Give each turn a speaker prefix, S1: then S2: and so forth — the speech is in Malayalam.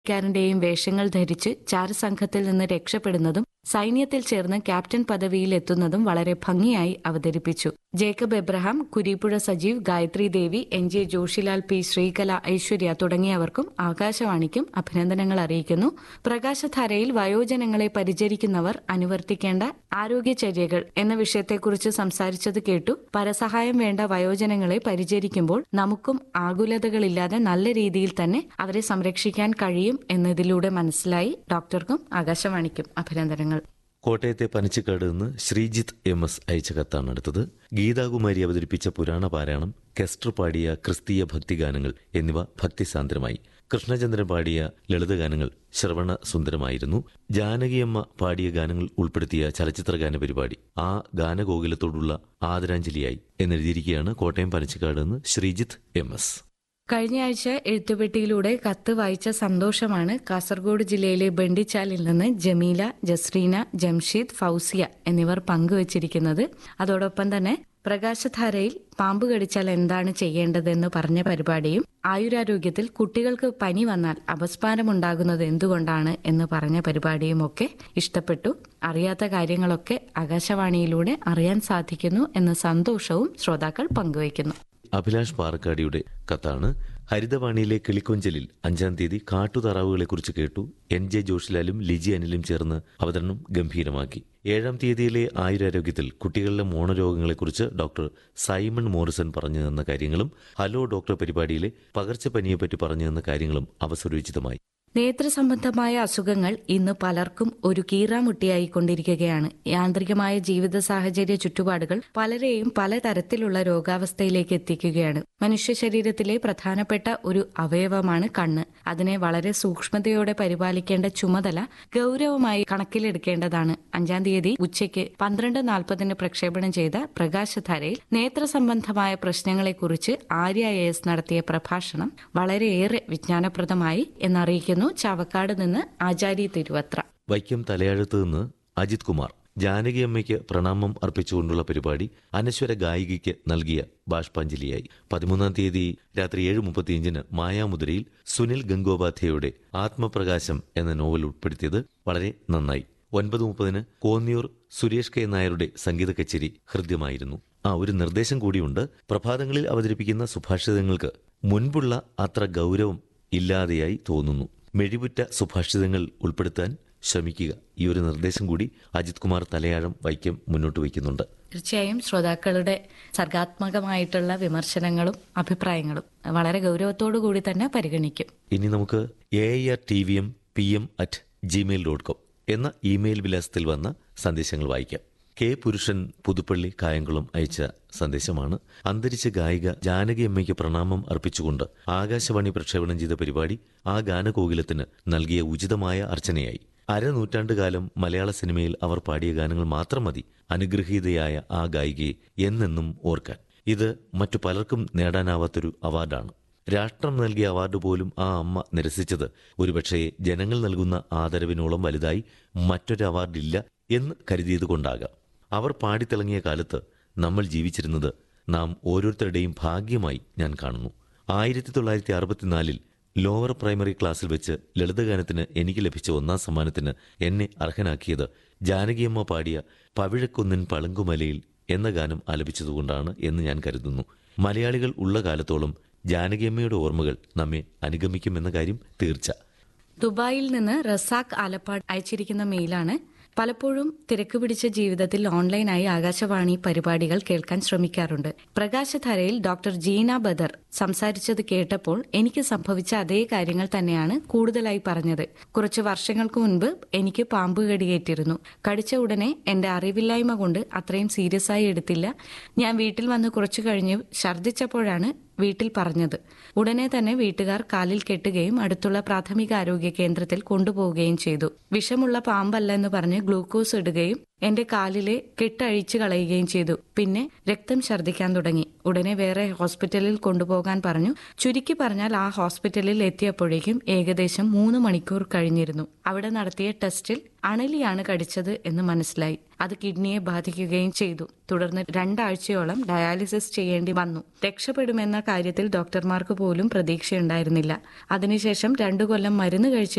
S1: ക്കാരന്റെയും വേഷങ്ങൾ ധരിച്ച് ചാരസംഘത്തിൽ നിന്ന് രക്ഷപ്പെടുന്നതും സൈന്യത്തിൽ ചേർന്ന് ക്യാപ്റ്റൻ പദവിയിൽ എത്തുന്നതും വളരെ ഭംഗിയായി അവതരിപ്പിച്ചു Jacob Abraham Kureepuzha Sajeev Gayathri Devi N J Joshilal P Sreekala Aishwarya തുടങ്ങിയവർക്കും ആകാശവാണിക്കും അഭിനന്ദനങ്ങൾ അറിയിക്കുന്നു പ്രകാശധാരയിൽ വയോജനങ്ങളെ പരിചരിക്കുന്നവർ അനുവർത്തിക്കേണ്ട ആരോഗ്യചര്യകൾ എന്ന വിഷയത്തെക്കുറിച്ച് സംസാരിച്ചത് കേട്ടു പരസഹായം വേണ്ട വയോജനങ്ങളെ പരിചരിക്കുമ്പോൾ നമുക്കും ആകുലതകളില്ലാതെ നല്ല രീതിയിൽ തന്നെ അവരെ സംരക്ഷിക്കാൻ കഴിയും എന്നതിലൂടെ മനസ്സിലായി ഡോക്ടർക്കും ആകാശവാണിക്കും അഭിനന്ദനങ്ങൾ
S2: കോട്ടയത്തെ പനച്ചിക്കാട് നിന്ന് ശ്രീജിത്ത് എം എസ് അയച്ച കത്താണ് അടുത്തത് ഗീതാകുമാരി അവതരിപ്പിച്ച പുരാണ പാരായണം കെസ്റ്റർ പാടിയ ക്രിസ്തീയ ഭക്തിഗാനങ്ങൾ എന്നിവ ഭക്തിസാന്ദ്രമായി കൃഷ്ണചന്ദ്രൻ പാടിയ ലളിതഗാനങ്ങൾ ശ്രവണ സുന്ദരമായിരുന്നു ജാനകിയമ്മ പാടിയ ഗാനങ്ങൾ ഉൾപ്പെടുത്തിയ ചലച്ചിത്ര ഗാന പരിപാടി ആ ഗാനഗോകുലത്തോടുള്ള ആദരാഞ്ജലിയായി എന്നെഴുതിയിരിക്കുകയാണ് കോട്ടയം പനച്ചിക്കാട് നിന്ന് ശ്രീജിത്ത് എം എസ്
S1: കഴിഞ്ഞ ആഴ്ച എഴുത്തുപെട്ടിയിലൂടെ കത്ത് വായിച്ച സന്തോഷമാണ് കാസർഗോഡ് ജില്ലയിലെ ബണ്ടിച്ചാലിൽ നിന്ന് ജമീല ജസ്രീന ജംഷീദ് ഫൗസിയ എന്നിവർ പങ്കുവച്ചിരിക്കുന്നത് അതോടൊപ്പം തന്നെ പ്രകാശധാരയിൽ പാമ്പ് കടിച്ചാൽ എന്താണ് ചെയ്യേണ്ടതെന്ന് പറഞ്ഞ പരിപാടിയും ആയുരാരോഗ്യത്തിൽ കുട്ടികൾക്ക് പനി വന്നാൽ അപസ്മാരമുണ്ടാകുന്നത് എന്തുകൊണ്ടാണ് എന്ന് പറഞ്ഞ പരിപാടിയും ഒക്കെ ഇഷ്ടപ്പെട്ടു അറിയാത്ത കാര്യങ്ങളൊക്കെ ആകാശവാണിയിലൂടെ അറിയാൻ സാധിക്കുന്നു എന്ന സന്തോഷവും ശ്രോതാക്കൾ പങ്കുവയ്ക്കുന്നു
S2: അഭിലാഷ് പാറക്കാടിയുടെ കത്താണ് ഹരിതവാണിയിലെ കിളിക്കൊഞ്ചലിൽ അഞ്ചാം തീയതി കാട്ടുതാറാവുകളെക്കുറിച്ച് കേട്ടു എൻ ജെ ജോഷിലാലും ലിജി അനിലും ചേർന്ന് അവതരണം ഗംഭീരമാക്കി ഏഴാം തീയതിയിലെ ആയുരാരോഗ്യത്തിൽ കുട്ടികളിലെ മോണരോഗങ്ങളെക്കുറിച്ച് ഡോക്ടർ സൈമൺ മോറിസൺ പറഞ്ഞു തന്ന കാര്യങ്ങളും ഹലോ ഡോക്ടർ പരിപാടിയിലെ പകർച്ചപ്പനിയെപ്പറ്റി പറഞ്ഞു തന്ന കാര്യങ്ങളും അവസരോചിതമായി
S1: നേത്രസംബന്ധമായ അസുഖങ്ങൾ ഇന്ന് പലർക്കും ഒരു കീറാമുട്ടിയായി കൊണ്ടിരിക്കുകയാണ് യാന്ത്രികമായ ജീവിത സാഹചര്യ ചുറ്റുപാടുകൾ പലരെയും പലതരത്തിലുള്ള രോഗാവസ്ഥയിലേക്ക് എത്തിക്കുകയാണ് മനുഷ്യ ശരീരത്തിലെ പ്രധാനപ്പെട്ട ഒരു അവയവമാണ് കണ്ണ് അതിനെ വളരെ സൂക്ഷ്മതയോടെ പരിപാലിക്കേണ്ട ചുമതല ഗൗരവമായി കണക്കിലെടുക്കേണ്ടതാണ് അഞ്ചാം തീയതി ഉച്ചയ്ക്ക് പന്ത്രണ്ട് നാൽപ്പതിന് പ്രക്ഷേപണം ചെയ്ത പ്രകാശധാരയിൽ നേത്രസംബന്ധമായ പ്രശ്നങ്ങളെക്കുറിച്ച് ആര്യ എസ് നടത്തിയ പ്രഭാഷണം വളരെയേറെ വിജ്ഞാനപ്രദമായി എന്നറിയിക്കുന്നു ചാവക്കാട് നിന്ന് ആചാരി തിരുവത്ര
S2: വൈക്കം തലയാഴത്ത് നിന്ന് അജിത് കുമാർ ജാനകിയമ്മയ്ക്ക് പ്രണാമം അർപ്പിച്ചുകൊണ്ടുള്ള പരിപാടി അനശ്വര ഗായികയ്ക്ക് നൽകിയ ബാഷ്പാഞ്ജലിയായി പതിമൂന്നാം തീയതി രാത്രി ഏഴ് മുപ്പത്തിയഞ്ചിന് മായാമുദ്രയിൽ സുനിൽ ഗംഗോപാധ്യായയുടെ ആത്മപ്രകാശം എന്ന നോവൽ ഉൾപ്പെടുത്തിയത് വളരെ നന്നായി ഒൻപത് മുപ്പതിന് കോന്നിയൂർ സുരേഷ് കെ നായരുടെ സംഗീത കച്ചേരി ഹൃദ്യമായിരുന്നു ആ ഒരു നിർദ്ദേശം കൂടിയുണ്ട് പ്രഭാതങ്ങളിൽ അവതരിപ്പിക്കുന്ന സുഭാഷിതങ്ങൾക്ക് മുൻപുള്ള അത്ര ഗൗരവം ഇല്ലാതെയായി തോന്നുന്നു മെഴിവുറ്റ സുഭാഷിതങ്ങൾ ഉൾപ്പെടുത്താൻ ശ്രമിക്കുക ഈ ഒരു നിർദ്ദേശം കൂടി അജിത് കുമാർ തലയാഴം വൈക്കം മുന്നോട്ട് വയ്ക്കുന്നുണ്ട്
S1: തീർച്ചയായും ശ്രോതാക്കളുടെ സർഗാത്മകമായിട്ടുള്ള വിമർശനങ്ങളും അഭിപ്രായങ്ങളും വളരെ ഗൗരവത്തോടു കൂടി തന്നെ പരിഗണിക്കും
S2: ഇനി നമുക്ക് A R T V M P M at Gmail dot com എന്ന ഇമെയിൽ വിലാസത്തിൽ വന്ന സന്ദേശങ്ങൾ വായിക്കാം കെ പുരുഷൻ പുതുപ്പള്ളി കായംകുളം അയച്ച സന്ദേശമാണ് അന്തരിച്ച ഗായിക ജാനകി അമ്മയ്ക്ക് പ്രണാമം അർപ്പിച്ചുകൊണ്ട് ആകാശവാണി പ്രക്ഷേപണം ചെയ്ത പരിപാടി ആ ഗാനകോകിലത്തിന് നൽകിയ ഉചിതമായ അർച്ചനയായി അരനൂറ്റാണ്ട് കാലം മലയാള സിനിമയിൽ അവർ പാടിയ ഗാനങ്ങൾ മാത്രം മതി അനുഗ്രഹീതയായ ആ ഗായികയെ എന്നെന്നും ഓർക്കാൻ ഇത് മറ്റു പലർക്കും നേടാനാവാത്തൊരു അവാർഡാണ് രാഷ്ട്രം നൽകിയ അവാർഡ് പോലും ആ അമ്മ നിരസിച്ചത് ഒരുപക്ഷെ ജനങ്ങൾ നൽകുന്ന ആദരവിനോളം വലുതായി മറ്റൊരു അവാർഡില്ല എന്ന് കരുതിയതുകൊണ്ടാകാം അവർ പാടിത്തിളങ്ങിയ കാലത്ത് നമ്മൾ ജീവിച്ചിരുന്നത് നാം ഓരോരുത്തരുടെയും ഭാഗ്യമായി ഞാൻ കാണുന്നു ആയിരത്തി തൊള്ളായിരത്തി അറുപത്തിനാലിൽ ലോവർ പ്രൈമറി ക്ലാസ്സിൽ വെച്ച് ലളിതഗാനത്തിന് എനിക്ക് ലഭിച്ച ഒന്നാം സമ്മാനത്തിന് എന്നെ അർഹനാക്കിയത് ജാനകിയമ്മ പാടിയ പവിഴക്കുന്നിൻ പളുങ്കുമലയിൽ എന്ന ഗാനം ആലപിച്ചതുകൊണ്ടാണ് എന്ന് ഞാൻ കരുതുന്നു മലയാളികൾ ഉള്ള കാലത്തോളം ജാനകിയമ്മയുടെ ഓർമ്മകൾ നമ്മെ അനുഗമിക്കുമെന്ന കാര്യം തീർച്ച
S1: ദുബായിൽ നിന്ന് റസാഖ് ആലപ്പാട് അയച്ചിരിക്കുന്ന മെയിലാണ് പലപ്പോഴും തിരക്ക് പിടിച്ച ജീവിതത്തിൽ ഓൺലൈനായി ആകാശവാണി പരിപാടികൾ കേൾക്കാൻ ശ്രമിക്കാറുണ്ട് പ്രകാശധാരയിൽ ഡോക്ടർ ജീന ബദർ സംസാരിച്ചത് കേട്ടപ്പോൾ എനിക്ക് സംഭവിച്ച അതേ കാര്യങ്ങൾ തന്നെയാണ് കൂടുതലായി പറഞ്ഞത് കുറച്ച് വർഷങ്ങൾക്ക് മുൻപ് എനിക്ക് പാമ്പ് കടിയേറ്റിരുന്നു കടിച്ച ഉടനെ എന്റെ അറിവില്ലായ്മ കൊണ്ട് അത്രയും സീരിയസ് ആയി എടുത്തില്ല ഞാൻ വീട്ടിൽ വന്ന് കുറച്ചു കഴിഞ്ഞ് ഛർദ്ദിച്ചപ്പോഴാണ് വീട്ടിൽ പറഞ്ഞത് ഉടനെ തന്നെ വീട്ടുകാർ കാലിൽ കെട്ടുകയും അടുത്തുള്ള പ്രാഥമിക ആരോഗ്യ കേന്ദ്രത്തിൽ കൊണ്ടുപോവുകയും ചെയ്തു വിഷമുള്ള പാമ്പല്ല എന്ന് പറഞ്ഞ് ഗ്ലൂക്കോസ് ഇടുകയും എന്റെ കാലിലെ കെട്ടഴിച്ചു കളയുകയും ചെയ്തു പിന്നെ രക്തം ഛർദ്ദിക്കാൻ തുടങ്ങി ഉടനെ വേറെ ഹോസ്പിറ്റലിൽ കൊണ്ടുപോകാൻ പറഞ്ഞു ചുരുക്കി പറഞ്ഞാൽ ആ ഹോസ്പിറ്റലിൽ എത്തിയപ്പോഴേക്കും ഏകദേശം മൂന്ന് മണിക്കൂർ കഴിഞ്ഞിരുന്നു അവിടെ നടത്തിയ ടെസ്റ്റിൽ അണലിയാണ് കടിച്ചത് എന്ന് മനസ്സിലായി അത് കിഡ്നിയെ ബാധിക്കുകയും ചെയ്തു തുടർന്ന് രണ്ടാഴ്ചയോളം ഡയാലിസിസ് ചെയ്യേണ്ടി വന്നു രക്ഷപ്പെടുമെന്ന കാര്യത്തിൽ ഡോക്ടർമാർക്ക് പോലും പ്രതീക്ഷയുണ്ടായിരുന്നില്ല അതിനുശേഷം രണ്ടു കൊല്ലം മരുന്ന് കഴിച്ച്